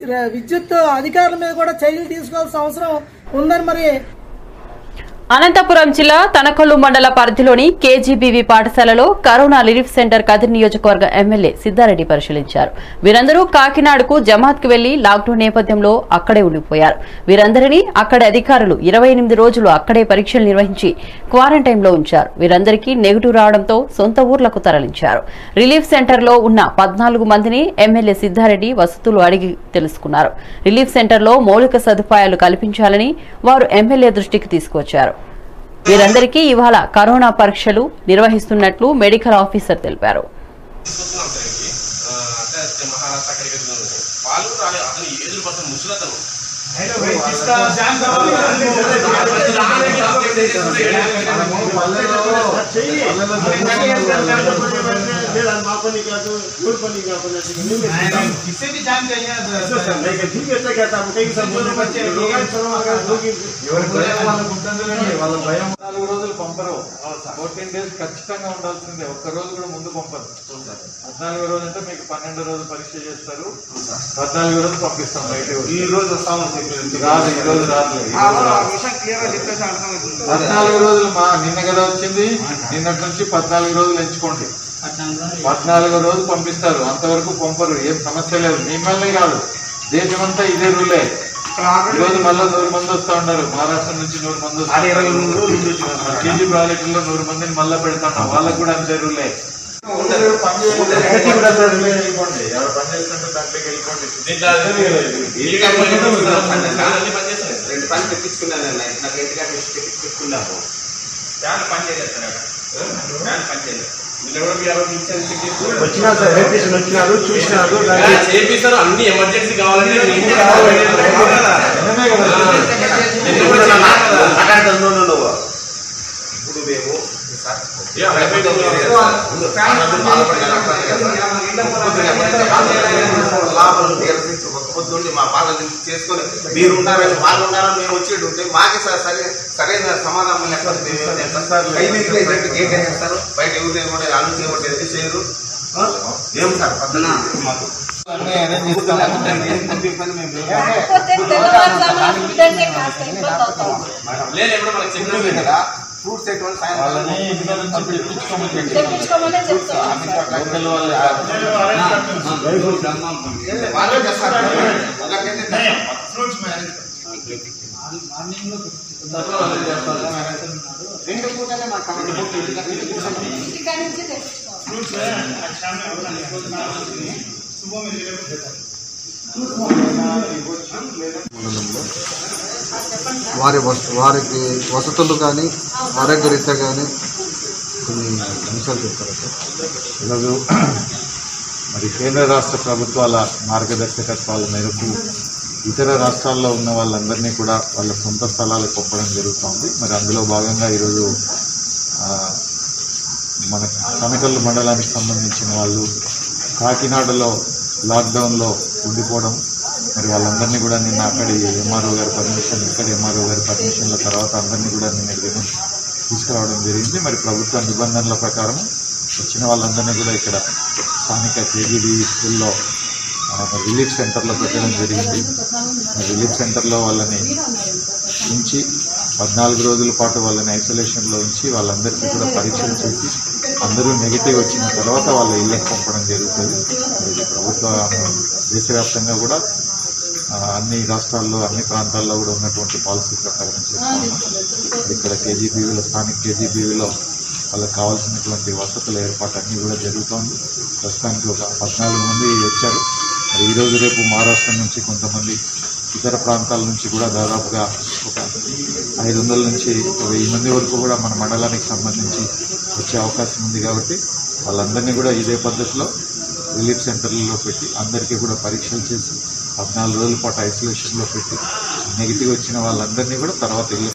ర- విద్యుత్ అధికారుల మీద కూడా చర్యలు తీసుకోవాల్సిన అవసరం ఉందని మరి అనంతపురం జిల్లా తనకొల్లు మండల పరిధిలోని కేజీబీవీ పాఠశాలలో కరోనా రిలీఫ్ సెంటర్ కదిరి నియోజకవర్గ ఎమ్మెల్యే సిద్దారెడ్డి పరిశీలించారు వీరందరూ కాకినాడకు జమాత్కు వెళ్లి లాక్డౌన్ నేపథ్యంలో అక్కడే ఉండిపోయారు వీరందరినీ అక్కడి అధికారులు ఇరవై ఎనిమిది రోజులు అక్కడే పరీక్షలు నిర్వహించి క్వారంటైన్లో ఉంచారు వీరందరికీ నెగిటివ్ రావడంతో సొంత ఊర్లకు తరలించారు రిలీఫ్ సెంటర్లో ఉన్న పద్నాలుగు మందిని ఎమ్మెల్యే సిద్దారెడ్డి వసతులు అడిగి తెలుసుకున్నారు రిలీఫ్ సెంటర్లో మౌలిక సదుపాయాలు కల్పించాలని వారు ఎమ్మెల్యే దృష్టికి తీసుకొచ్చారు వీరందరికీ ఇవాళ కరోనా పరీక్షలు నిర్వహిస్తున్నట్లు మెడికల్ ఆఫీసర్ తెలిపారు తీసుకొస్తున్నాం అతనికి ఆ, అంటే మహారాష్ట్ర అక్కడికి వెళ్తున్నాను వాళ్ళు కూడా రాలేదు అతను ఏజ్ పర్సన్ ముసలతను किसी भी जान चाहिए నాలుగు రోజులు పంపరు ఫోర్టీన్ డేస్ ఖచ్చితంగా ఉండాల్సిందే ఒక్క రోజు కూడా ముందు పంపరు పద్నాలుగు రోజు అంటే మీకు పన్నెండు రోజులు పరీక్ష చేస్తారు పద్నాలుగు రోజులు పంపిస్తాం బయట ఈ రోజు వస్తామని చెప్పి రాదు ఈ రోజు రాదు విషయం క్లియర్ గా చెప్పేసి అర్థమవుతుంది పద్నాలుగు రోజులు మా నిన్న కదా వచ్చింది నిన్నటి నుంచి పద్నాలుగు రోజులు ఎంచుకోండి పద్నాలుగు రోజులు పంపిస్తారు అంతవరకు పంపరు ఏం సమస్య లేదు మిమ్మల్ని కాదు దేశమంతా ఇదే రూలే ఈ రోజు మళ్ళీ నూరు మంది వస్తా ఉన్నారు మహారాష్ట్ర నుంచి నూరు మంది వస్తా అది ఇరవై మూడు రోజులు నుంచి వచ్చిన పీజీ ప్రాజెక్టులో నూరు మందిని మళ్ళీ పెడతాం వాళ్ళకు కూడా అంతే రూలే వెళ్ళిపోండి ఎవరు పని చేస్తుంటే దాంట్లోకి వెళ్ళిపోండి దీంట్లో ఏ కంపెనీ అన్ని పనిచేస్తాయి రెండు పని తెప్పించుకున్నాను నేను. నాకు ఇంటికి తెప్పించుకున్నాము ఫ్యాన్ పని చేయలేదు సార్ అక్కడ. ఫ్యాన్ పని చేయలేదు వీళ్ళు ఎవరో మీ ఎవరో ఇచ్చారు చెక్ చేసుకోవాలి. వచ్చినా సార్ ఎలక్ట్రీషియన్ వచ్చినారు చూసినారు ఇలా చేపిస్తారు అన్ని ఎమర్జెన్సీ కావాలంటే నేను కూడా నిన్ననే కదా నిన్న కూడా చెప్పాను కదా. మాట్లాడతాను నువ్వు నువ్వు ఇప్పుడు మేము ఏ, అయిపోయింది. ముందు ఫ్యాన్ వద్దు, బాధపడకండి. పొద్దున్న ఎప్పుడైతే బాధపడకండి. లాభం నిరసించి ఒక పొద్దుండి మా బాధలు చేసుకొని మీరు ఉన్నారని వాళ్ళు ఉన్నారని మేము వచ్చేది ఉంటే మాకే స- సరే సరైన సమాధానం లేకపోతే మేము ఏం చేస్తాం? ఐదు ఇంట్లో ఇద్దరికి గేట్ వేసేస్తారు బయట ఎవరు ఏమంటే అల్లు చేయమంటే ఎందుకు చేయరు ఆ? ఏం సార్ పద్ధతి మాకు అన్నీ అరేంజ్ చేస్తాం లేకపోతే తెల్లవారుజామున ఫుడ్ అంటే కాస్త ఇబ్బంది అవుతుంది లేదు ఎప్పుడు మనకు చెప్పిన కదా ఫ్రూట్స్ ఎటువంటి వాళ్ళని సాయంత్రం ఇంట్లో నుంచి తెప్పించుకోమని చెప్పి తెప్పించుకోమనే చెప్తున్నాం సార్. లోకల్ వాళ్ళే వాళ్ళే చేస్తారు ఒకరికైతే రెండు పూటలే మాకు రెండు పూటలు ఇక్కడ నుంచి తెప్పించుకోవాలి వారి వస్- వారికి వసతులు కానీ ఆరోగ్యరీత్యా కానీ కొన్ని అంశాలు చెప్తారా సార్ ఈరోజు మరి కేంద్ర రాష్ట్ర ప్రభుత్వాల మార్గదర్శకత్వాల మేరకు ఇతర రాష్ట్రాల్లో ఉన్న వాళ్ళందరినీ కూడా వాళ్ళ సొంత స్థలాలకు పంపడం జరుగుతోంది మరి అందులో భాగంగా ఈరోజు ఆ, మన తనకల్లు మండలానికి సంబంధించిన వాళ్ళు కాకినాడలో లాక్డౌన్లో ఉండిపోవడం మరి వాళ్ళందరినీ కూడా నిన్న అక్కడి ఎంఆర్ఓ గారి పర్మిషన్ ఇక్కడ ఎంఆర్ఓ గారి పర్మిషన్ల తర్వాత అందరినీ కూడా నిన్న ఇక్కడికి తీసుకురావడం జరిగింది మరి ప్రభుత్వ నిబంధనల ప్రకారం వచ్చిన వాళ్ళందరినీ కూడా ఇక్కడ స్థానిక కేజీబీ స్కూల్లో ఆ, మరి రిలీఫ్ సెంటర్లో పెట్టడం జరిగింది మరి రిలీఫ్ సెంటర్లో వాళ్ళని ఉంచి పద్నాలుగు రోజుల పాటు వాళ్ళని ఐసోలేషన్లో ఉంచి వాళ్ళందరికీ కూడా పరీక్షలు చేసి అందరూ నెగిటివ్ వచ్చిన తర్వాత వాళ్ళ ఇళ్ళకి పంపడం జరుగుతుంది మరి ఇది ప్రభుత్వ దేశవ్యాప్తంగా కూడా ఆ, అన్ని రాష్ట్రాల్లో అన్ని ప్రాంతాల్లో కూడా ఉన్నటువంటి పాలసీ ప్రకారం చేస్తాము ఇక్కడ కేజీబీవీలో స్థానిక కేజీబీవీలో వాళ్ళకి కావాల్సినటువంటి వసతుల ఏర్పాటు అన్నీ కూడా జరుగుతోంది ప్రస్తుతానికి ఒక పద్నాలుగు మంది వచ్చారు మరి ఈరోజు రేపు మహారాష్ట్ర నుంచి కొంతమంది ఇతర ప్రాంతాల నుంచి కూడా దాదాపుగా ఒక ఐదు వందల నుంచి ఒక వెయ్యి మంది వరకు కూడా మన మండలానికి సంబంధించి వచ్చే అవకాశం ఉంది కాబట్టి వాళ్ళందరినీ కూడా ఇదే పద్ధతిలో రిలీఫ్ సెంటర్లలో పెట్టి అందరికీ కూడా పరీక్షలు చేసి పద్నాలుగు రోజుల పాటు ఐసోలేషన్లో పెట్టి నెగిటివ్ వచ్చిన వాళ్ళందరినీ కూడా తర్వాత ఇల్లు